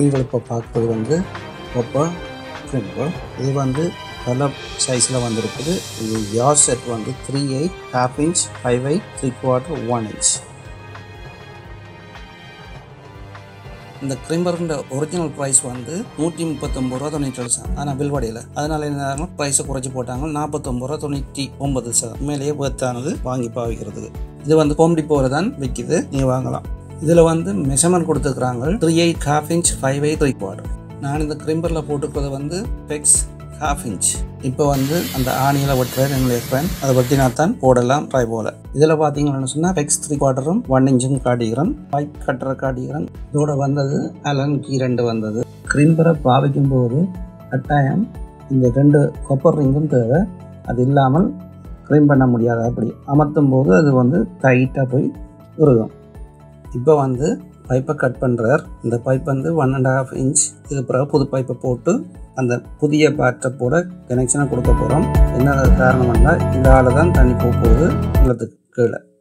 நீங்கள் இப்போ பார்க்குறது வந்து ஒப்பா ட்ரிம்பிள் இது வந்து பல சைஸில் வந்திருக்குது இது யார் செட் வந்து three eight half inch five eight three quarter one inch இந்த கிரிம்பரோட ஒரிஜினல் ப்ரைஸ் வந்து நூற்றி முப்பத்தொம்பது ரூபா தொண்ணூற்றி ஏழு சதம் ஆனால் பில்வடையில் அதனால என்ன ப்ரைஸை குறைச்சி போட்டாங்க நாற்பத்தொம்பது ரூபா தொண்ணூற்றி ஒன்பது சதம் உண்மையிலேயே பேர்த்தானது வாங்கி பாவிக்கிறதுக்கு இது வந்து ஹோம் டிப்போவில் தான் விற்கிது நீ வாங்கலாம் இதில் வந்து மெஷர்மெண்ட் கொடுத்துருக்குறாங்க three eight half inch five eight three quarter நான் இந்த கிரிம்பரில் போட்டுக்கிறது வந்து பெக்ஸ் ஹாஃப் இன்ச் இப்போ வந்து அந்த ஆணியில் வெட்டுற ரெண்டு ஃபேன் அதை வெட்டினா தான் போடலாம் ட்ரை போல இதில் பார்த்தீங்கன்னு சொன்னால் பெக்ஸ் த்ரீ குவார்ட்டரும் ஒன் இன்ச்சும் காட்டிக்கிறேன் பைப் கட்டுற காட்டிக்கிறேன் இதோட வந்தது அலன் கீ ரெண்டு வந்தது கிரிம்பரை பாவிக்கும் போது கட்டாயம் இந்த ரெண்டு கொப்பர் ரிங்கும் தேவை அது இல்லாமல் க்ரீம் பண்ண முடியாது அப்படி அமர்த்தும் போது அது வந்து டைட்டாக போய் உருகும் இப்போ வந்து பைப்பை கட் பண்ணுறார் இந்த பைப் வந்து ஒன் அண்ட் ஹாஃப் இன்ச் இது பிறகு புது பைப்பை போட்டு அந்த புதிய பேட்டப்போட கனெக்ஷனை கொடுக்க போகிறோம் என்ன காரணம்னா இந்த ஆள் தான் தண்ணி போக போகுது நிலத்துக்கு கீழே